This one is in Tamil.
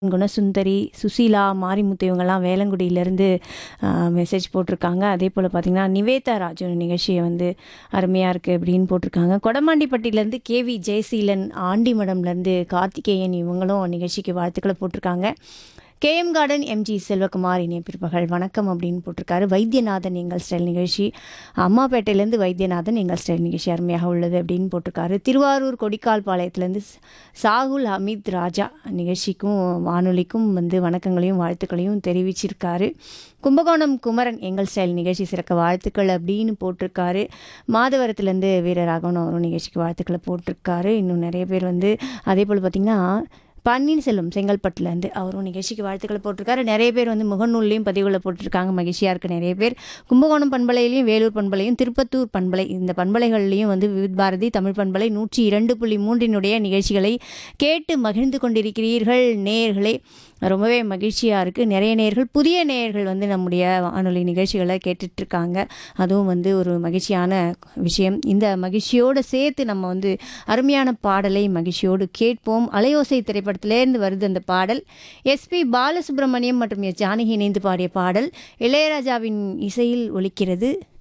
குணசுந்தரி சுசீலா மாரிமுத்து இவங்கெல்லாம் வேலங்குடியிலேருந்து மெசேஜ் போட்டிருக்காங்க அதே போல் பார்த்திங்கன்னா நிவேதா ராஜு நிகழ்ச்சியை வந்து அருமையாக இருக்குது அப்படின்னு போட்டிருக்காங்க கொடமாண்டிப்பட்டியிலேருந்து கேவி ஜெயசீலன் ஆண்டிமடம்லேருந்து கார்த்திகேயன் இவங்களும் நிகழ்ச்சிக்கு வாழ்த்துக்களை போட்டிருக்காங்க கேஎம் கார்டன் எம்ஜி செல்வகுமார் இணைய பிற்பகல் வணக்கம் அப்படின்னு போட்டிருக்காரு வைத்தியநாதன் எங்கள் ஸ்டைல் நிகழ்ச்சி அம்மாப்பேட்டையிலேருந்து வைத்தியநாதன் எங்கள் ஸ்டைல் நிகழ்ச்சி அருமையாக உள்ளது அப்படின்னு போட்டிருக்காரு திருவாரூர் கொடிக்கால் பாளையத்துலேருந்து சாகுல் ஹமீத் ராஜா நிகழ்ச்சிக்கும் வானொலிக்கும் வந்து வணக்கங்களையும் வாழ்த்துக்களையும் தெரிவிச்சிருக்காரு கும்பகோணம் குமரன் எங்கள் ஸ்டைல் நிகழ்ச்சி சிறக்க வாழ்த்துக்கள் அப்படின்னு போட்டிருக்காரு மாதவரத்துலேருந்து வீரராகவன் அவரும் நிகழ்ச்சிக்கு வாழ்த்துக்களை போட்டிருக்காரு இன்னும் நிறைய பேர் வந்து அதே போல் பார்த்திங்கன்னா பன்னீர்செல்வம் செங்கல்பட்டுலேருந்து அவரும் நிகழ்ச்சிக்கு வாழ்த்துக்களை போட்டிருக்காரு நிறைய பேர் வந்து முகநூல்லையும் பதிவுகளை போட்டிருக்காங்க மகிழ்ச்சியாக இருக்குது நிறைய பேர் கும்பகோணம் பண்பலையிலையும் வேலூர் பண்பலையும் திருப்பத்தூர் பண்பலை இந்த பண்பலைகள்லையும் வந்து விவித் பாரதி தமிழ் பண்பலை நூற்றி இரண்டு புள்ளி மூன்றினுடைய நிகழ்ச்சிகளை கேட்டு மகிழ்ந்து கொண்டிருக்கிறீர்கள் நேயர்களே ரொம்பவே மகிழ்ச்சியாக இருக்குது நிறைய நேயர்கள் புதிய நேயர்கள் வந்து நம்முடைய வானொலி நிகழ்ச்சிகளை கேட்டுட்ருக்காங்க அதுவும் வந்து ஒரு மகிழ்ச்சியான விஷயம் இந்த மகிழ்ச்சியோடு சேர்த்து நம்ம வந்து அருமையான பாடலை மகிழ்ச்சியோடு கேட்போம் அலையோசை திரைப்படத்திலேருந்து வருது அந்த பாடல் எஸ்பி பாலசுப்ரமணியம் மற்றும் எஸ் ஜானகி இணைந்து பாடிய பாடல் இளையராஜாவின் இசையில் ஒலிக்கிறது